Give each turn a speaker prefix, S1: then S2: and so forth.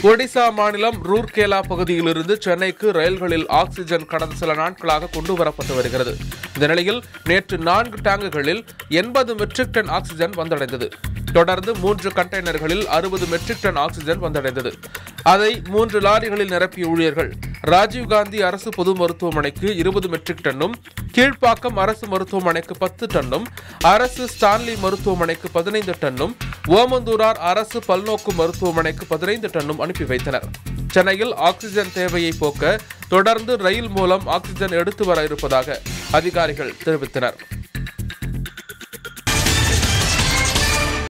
S1: ஒடிசா மாநிலம் ரூர்கேலா பகுதியிலிருந்து சென்னைக்கு ரயில்களில் ஆக்சிஜன் கடந்த சில நாட்களாக கொண்டு வரப்பட்டு வருகிறது இந்த நிலையில் நேற்று நான்கு டேங்குகளில் எண்பது மெட்ரிக் டன் ஆக்சிஜன் வந்தடைந்தது தொடர்ந்து மூன்று கண்டெய்னர்களில் அறுபது மெட்ரிக் டன் ஆக்சிஜன் வந்தடைந்தது அதை மூன்று லாரிகளில் நிரப்பிய ஊழியர்கள் ராஜீவ்காந்தி அரசு பொது மருத்துவமனைக்கு இருபது மெட்ரிக் டன்னும் கீழ்ப்பாக்கம் அரசு மருத்துவமனைக்கு பத்து டன்னும் அரசு ஸ்டான்லி மருத்துவமனைக்கு பதினைந்து டன்னும் ஓமந்தூரார் அரசு பல்நோக்கு மருத்துவமனைக்கு பதினைந்து டன்னும் அனுப்பி வைத்தனர் சென்னையில் ஆக்சிஜன் தேவையை போக்க தொடர்ந்து ரயில் மூலம் ஆக்சிஜன் எடுத்து வர இருப்பதாக அதிகாரிகள் தெரிவித்தனர்